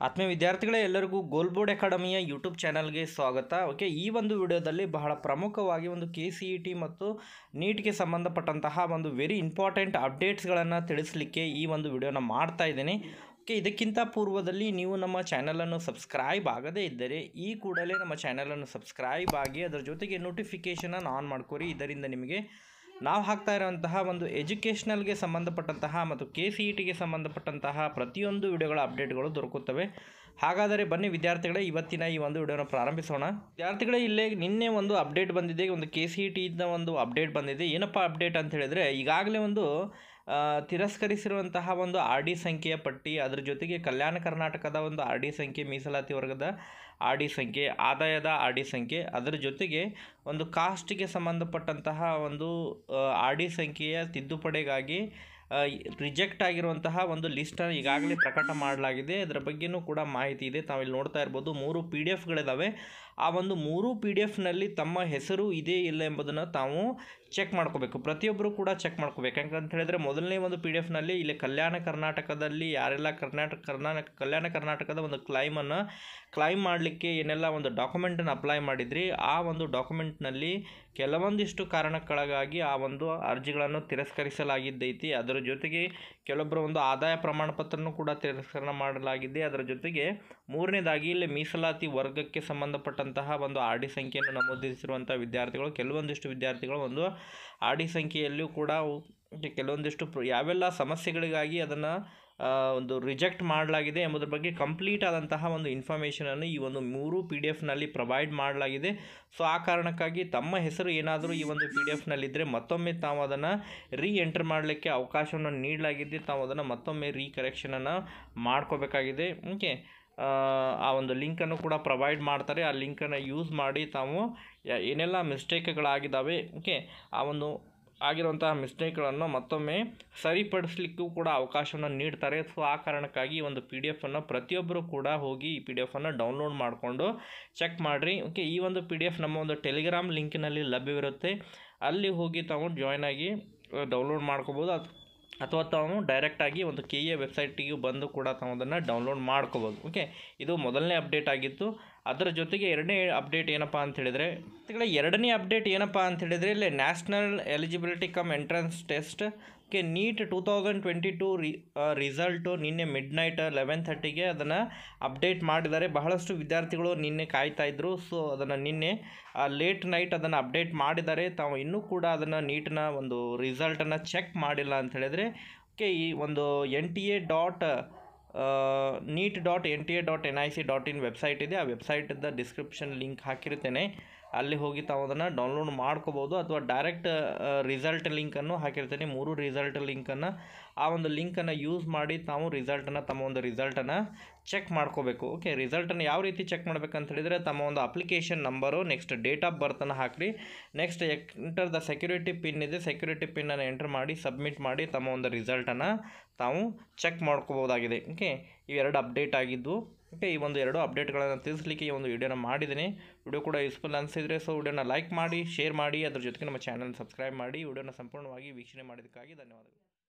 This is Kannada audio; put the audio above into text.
ಆತ್ಮೀಯ ವಿದ್ಯಾರ್ಥಿಗಳೇ ಎಲ್ಲರಿಗೂ ಗೋಲ್ ಬೋರ್ಡ್ ಅಕಾಡೆಮಿಯ ಯೂಟ್ಯೂಬ್ ಚಾನಲ್ಗೆ ಸ್ವಾಗತ ಓಕೆ ಈ ಒಂದು ವಿಡಿಯೋದಲ್ಲಿ ಬಹಳ ಪ್ರಮುಖವಾಗಿ ಒಂದು ಕೆ ಸಿ ಇ ಟಿ ಮತ್ತು ನೀಟ್ಗೆ ಸಂಬಂಧಪಟ್ಟಂತಹ ಒಂದು ವೆರಿ ಇಂಪಾರ್ಟೆಂಟ್ ಅಪ್ಡೇಟ್ಸ್ಗಳನ್ನು ತಿಳಿಸಲಿಕ್ಕೆ ಈ ಒಂದು ವಿಡಿಯೋನ ಮಾಡ್ತಾ ಇದ್ದೀನಿ ಓಕೆ ಇದಕ್ಕಿಂತ ಪೂರ್ವದಲ್ಲಿ ನೀವು ನಮ್ಮ ಚಾನಲನ್ನು ಸಬ್ಸ್ಕ್ರೈಬ್ ಆಗದೇ ಇದ್ದರೆ ಈ ಕೂಡಲೇ ನಮ್ಮ ಚಾನಲನ್ನು ಸಬ್ಸ್ಕ್ರೈಬ್ ಆಗಿ ಅದರ ಜೊತೆಗೆ ನೋಟಿಫಿಕೇಷನನ್ನು ಆನ್ ಮಾಡ್ಕೊರಿ ಇದರಿಂದ ನಿಮಗೆ ನಾವು ಹಾಕ್ತಾ ಇರುವಂತಹ ಒಂದು ಎಜುಕೇಷ್ನಲ್ಗೆ ಸಂಬಂಧಪಟ್ಟಂತಹ ಮತ್ತು ಕೆ ಸಿ ಇ ಟಿಗೆ ಸಂಬಂಧಪಟ್ಟಂತಹ ಪ್ರತಿಯೊಂದು ವಿಡಿಯೋಗಳ ಅಪ್ಡೇಟ್ಗಳು ದೊರಕುತ್ತವೆ ಹಾಗಾದರೆ ಬನ್ನಿ ವಿದ್ಯಾರ್ಥಿಗಳೇ ಇವತ್ತಿನ ಈ ಒಂದು ವಿಡಿಯೋನ ಪ್ರಾರಂಭಿಸೋಣ ವಿದ್ಯಾರ್ಥಿಗಳೇ ಇಲ್ಲೇ ನಿನ್ನೆ ಒಂದು ಅಪ್ಡೇಟ್ ಬಂದಿದೆ ಒಂದು ಕೆ ಸಿ ಇ ಟಿಯಿಂದ ಒಂದು ಅಪ್ಡೇಟ್ ಬಂದಿದೆ ಏನಪ್ಪ ಅಪ್ಡೇಟ್ ಅಂತ ಹೇಳಿದರೆ ಈಗಾಗಲೇ ಒಂದು ಆ, ತಿರಸ್ಕರಿಸಿರುವಂತಹ ಒಂದು ಆರ್ ಡಿ ಸಂಖ್ಯೆಯ ಪಟ್ಟಿ ಅದರ ಜೊತೆಗೆ ಕಲ್ಯಾಣ ಕರ್ನಾಟಕದ ಒಂದು ಆರ್ ಡಿ ಸಂಖ್ಯೆ ಮೀಸಲಾತಿ ವರ್ಗದ ಆರ್ ಡಿ ಸಂಖ್ಯೆ ಆದಾಯದ ಆರ್ ಡಿ ಸಂಖ್ಯೆ ಅದರ ಜೊತೆಗೆ ಒಂದು ಕಾಸ್ಟಿಗೆ ಸಂಬಂಧಪಟ್ಟಂತಹ ಒಂದು ಆರ್ ಡಿ ಸಂಖ್ಯೆಯ ತಿದ್ದುಪಡಿಗಾಗಿ ರಿಜೆಕ್ಟ್ ಆಗಿರುವಂತಹ ಒಂದು ಲಿಸ್ಟನ್ನು ಈಗಾಗಲೇ ಪ್ರಕಟ ಮಾಡಲಾಗಿದೆ ಅದರ ಬಗ್ಗೆನೂ ಕೂಡ ಮಾಹಿತಿ ಇದೆ ತಾವಿಲ್ಲಿ ನೋಡ್ತಾ ಇರ್ಬೋದು ಮೂರು ಪಿ ಡಿ ಎಫ್ಗಳಿದ್ದಾವೆ ಆ ಒಂದು ಮೂರು ಪಿ ಡಿ ಎಫ್ನಲ್ಲಿ ತಮ್ಮ ಹೆಸರು ಇದೆ ಇಲ್ಲ ಎಂಬುದನ್ನು ತಾವು ಚೆಕ್ ಮಾಡ್ಕೋಬೇಕು ಪ್ರತಿಯೊಬ್ಬರು ಕೂಡ ಚೆಕ್ ಮಾಡ್ಕೋಬೇಕು ಯಾಕಂತ ಹೇಳಿದ್ರೆ ಮೊದಲನೇ ಒಂದು ಪಿ ಡಿ ಎಫ್ನಲ್ಲಿ ಇಲ್ಲಿ ಕಲ್ಯಾಣ ಕರ್ನಾಟಕದಲ್ಲಿ ಯಾರೆಲ್ಲ ಕರ್ನಾಟಕ ಕರ್ನಾಟಕ ಕಲ್ಯಾಣ ಕರ್ನಾಟಕದ ಒಂದು ಕ್ಲೈಮನ್ನು ಕ್ಲೈಮ್ ಮಾಡಲಿಕ್ಕೆ ಏನೆಲ್ಲ ಒಂದು ಡಾಕ್ಯುಮೆಂಟನ್ನು ಅಪ್ಲೈ ಮಾಡಿದ್ರಿ ಆ ಒಂದು ಡಾಕ್ಯುಮೆಂಟ್ನಲ್ಲಿ ಕೆಲವೊಂದಿಷ್ಟು ಕಾರಣಗಳಿಗಾಗಿ ಆ ಒಂದು ಅರ್ಜಿಗಳನ್ನು ತಿರಸ್ಕರಿಸಲಾಗಿದ್ದೈತಿ ಅದರ ಜೊತೆಗೆ ಕೆಲವೊಬ್ಬರ ಒಂದು ಆದಾಯ ಪ್ರಮಾಣ ಪತ್ರನೂ ಕೂಡ ತಿರಸ್ಕರಣ ಮಾಡಲಾಗಿದೆ ಅದರ ಜೊತೆಗೆ ಮೂರನೇದಾಗಿ ಇಲ್ಲಿ ಮೀಸಲಾತಿ ವರ್ಗಕ್ಕೆ ಸಂಬಂಧಪಟ್ಟಂತಹ ಒಂದು ಆರ್ ಡಿ ಸಂಖ್ಯೆಯನ್ನು ನಮೂದಿಸಿರುವಂಥ ವಿದ್ಯಾರ್ಥಿಗಳು ಕೆಲವೊಂದಿಷ್ಟು ವಿದ್ಯಾರ್ಥಿಗಳು ಒಂದು ಆರ್ ಡಿ ಸಂಖ್ಯೆಯಲ್ಲಿಯೂ ಕೂಡ ಕೆಲವೊಂದಿಷ್ಟು ಪ್ರ- ಯಾವೆಲ್ಲ ಸಮಸ್ಯೆಗಳಿಗಾಗಿ ಅದನ್ನು ಒಂದು ರಿಜೆಕ್ಟ್ ಮಾಡಲಾಗಿದೆ ಎಂಬುದರ ಬಗ್ಗೆ ಕಂಪ್ಲೀಟ್ ಆದಂತಹ ಒಂದು ಇನ್ಫಾರ್ಮೇಷನನ್ನು ಈ ಒಂದು ಮೂರು ಪಿ ಡಿ ಎಫ್ನಲ್ಲಿ ಪ್ರೊವೈಡ್ ಮಾಡಲಾಗಿದೆ ಸೊ ಆ ಕಾರಣಕ್ಕಾಗಿ ತಮ್ಮ ಹೆಸರು ಏನಾದರೂ ಈ ಒಂದು ಪಿ ಡಿ ಎಫ್ನಲ್ಲಿದ್ದರೆ ಮತ್ತೊಮ್ಮೆ ತಾವು ಅದನ್ನು ರೀ ಎಂಟರ್ ಮಾಡಲಿಕ್ಕೆ ಅವಕಾಶವನ್ನು ನೀಡಲಾಗಿದೆ ತಾವು ಅದನ್ನು ಮತ್ತೊಮ್ಮೆ ರೀ ಕರೆಕ್ಷನನ್ನು ಮಾಡ್ಕೋಬೇಕಾಗಿದೆ ಓಕೆ ಆ ಒಂದು ಲಿಂಕನ್ನು ಕೂಡ ಪ್ರೊವೈಡ್ ಮಾಡ್ತಾರೆ ಆ ಲಿಂಕನ್ನು ಯೂಸ್ ಮಾಡಿ ತಾವು ಯ- ಏನೆಲ್ಲ ಮಿಸ್ಟೇಕ್ಗಳಾಗಿದ್ದಾವೆ ಓಕೆ ಆ ಒಂದು ಆಗಿರುವಂತಹ ಮಿಸ್ಟೇಕ್ಗಳನ್ನು ಮತ್ತೊಮ್ಮೆ ಸರಿಪಡಿಸಲಿಕ್ಕೂ ಕೂಡ ಅವಕಾಶವನ್ನು ನೀಡ್ತಾರೆ ಸೊ ಆ ಕಾರಣಕ್ಕಾಗಿ ಈ ಒಂದು ಪಿ ಡಿ ಎಫನ್ನು ಪ್ರತಿಯೊಬ್ಬರು ಕೂಡ ಹೋಗಿ ಈ ಪಿ ಡಿ ಎಫನ್ನು ಡೌನ್ಲೋಡ್ ಮಾಡಿಕೊಂಡು ಚೆಕ್ ಮಾಡಿರಿ ಓಕೆ ಈ ಒಂದು ಪಿ ಡಿ ಎಫ್ ನಮ್ಮ ಒಂದು ಟೆಲಿಗ್ರಾಮ್ ಲಿಂಕಿನಲ್ಲಿ ಲಭ್ಯವಿರುತ್ತೆ ಅಲ್ಲಿ ಹೋಗಿ ತಾವು ಜಾಯ್ನ್ ಆಗಿ ಡೌನ್ಲೋಡ್ ಮಾಡ್ಕೋಬೋದು ಅದು ಅಥವಾ ತಾವು ಡೈರೆಕ್ಟಾಗಿ ಒಂದು ಕೆ ಎ ವೆಬ್ಸೈಟಿಗೆ ಬಂದು ಕೂಡ ತಾವು ಅದನ್ನು ಡೌನ್ಲೋಡ್ ಮಾಡ್ಕೋಬೋದು ಓಕೆ ಇದು ಮೊದಲನೇ ಅಪ್ಡೇಟ್ ಆಗಿತ್ತು ಅದರ ಜೊತೆಗೆ ಎರಡನೇ ಅಪ್ಡೇಟ್ ಏನಪ್ಪ ಅಂತ ಹೇಳಿದರೆ ಇವುಗಳ ಎರಡನೇ ಅಪ್ಡೇಟ್ ಏನಪ್ಪ ಅಂತ ಹೇಳಿದರೆ ಇಲ್ಲಿ national eligibility cum entrance test ಕೆ NEET two thousand twenty two re result ನಿನ್ನೆ ಮಿಡ್ ನೈಟ್ ಲೆವೆನ್ ಥರ್ಟಿಗೆ ಅದನ್ನು ಅಪ್ಡೇಟ್ ಮಾಡಿದ್ದಾರೆ ಬಹಳಷ್ಟು ವಿದ್ಯಾರ್ಥಿಗಳು ನಿನ್ನೆ ಕಾಯ್ತಾ ಇದ್ದರು ಸೊ ಅದನ್ನು ನಿನ್ನೆ ಲೇಟ್ ನೈಟ್ ಅದನ್ನು ಅಪ್ಡೇಟ್ ಮಾಡಿದ್ದಾರೆ ತಾವು ಇನ್ನೂ ಕೂಡ ಅದನ್ನು ನೀಟ್ನ ಒಂದು ರಿಸಲ್ಟನ್ನು ಚೆಕ್ ಮಾಡಿಲ್ಲ ಅಂತ ಹೇಳಿದರೆ ಓಕೆ ಈ ಒಂದು N T A dot NEET dot N T A dot N I C dot in website ಇದೆ ಆ ವೆಬ್ಸೈಟಿಂದ ಡಿಸ್ಕ್ರಿಪ್ಷನ್ ಲಿಂಕ್ ಹಾಕಿರ್ತೇನೆ ಅಲ್ಲಿ ಹೋಗಿ ತಾವು ಅದನ್ನು ಡೌನ್ಲೋಡ್ ಮಾಡ್ಕೋಬೋದು ಅಥವಾ ಡೈರೆಕ್ಟ್ ರಿಸಲ್ಟ್ ಲಿಂಕನ್ನು ಹಾಕಿರ್ತೇನೆ ಮೂರು ರಿಸಲ್ಟ್ ಲಿಂಕನ್ನು ಆ ಒಂದು ಲಿಂಕನ್ನು ಯೂಸ್ ಮಾಡಿ ತಾವು ರಿಸಲ್ಟನ್ನು ತಮ್ಮ ಒಂದು ರಿಸಲ್ಟನ್ನು ಚೆಕ್ ಮಾಡ್ಕೋಬೇಕು ಓಕೆ ರಿಸಲ್ಟನ್ನು ಯಾವ ರೀತಿ ಚೆಕ್ ಮಾಡ್ಬೇಕಂತ ಹೇಳಿದರೆ ತಮ್ಮ ಒಂದು application number next date of ಬರ್ತನ್ನು ಹಾಕಿರಿ next enter the security pin ಇದೆ ಸೆಕ್ಯೂರಿಟಿ ಪಿನ್ನನ್ನು ಎಂಟರ್ ಮಾಡಿ ಸಬ್ಮಿಟ್ ಮಾಡಿ ತಮ್ಮ ಒಂದು ರಿಸಲ್ಟನ್ನು ತಾವು ಚೆಕ್ ಮಾಡ್ಕೋಬೋದಾಗಿದೆ ಓಕೆ ಇವೆರಡು ಅಪ್ಡೇಟ್ ಆಗಿದ್ದು ಓಕೆ ಈ ಒಂದು ಎರಡು ಅಪ್ಡೇಟ್ಗಳನ್ನು ತಿಳಿಸ್ಲಿಕ್ಕೆ ಈ ಒಂದು ವಿಡಿಯೋನ ಮಾಡಿದ್ದೀನಿ ವಿಡಿಯೋ ಕೂಡ ಯೂಸ್ಫುಲ್ ಅನಿಸಿದರೆ ಸೊ ವಿಡಿಯೋನ ಲೈಕ್ ಮಾಡಿ ಶೇರ್ ಮಾಡಿ ಅದ್ರ ಜೊತೆಗೆ ನಮ್ಮ ಚಾನಲ್ ಸಬ್ಸ್ಕ್ರೈಬ್ ಮಾಡಿ ವಿಡಿಯೋನ ಸಂಪೂರ್ಣವಾಗಿ ವೀಕ್ಷಣೆ ಮಾಡಿದ್ದಕ್ಕಾಗಿ ಧನ್ಯವಾದಗಳು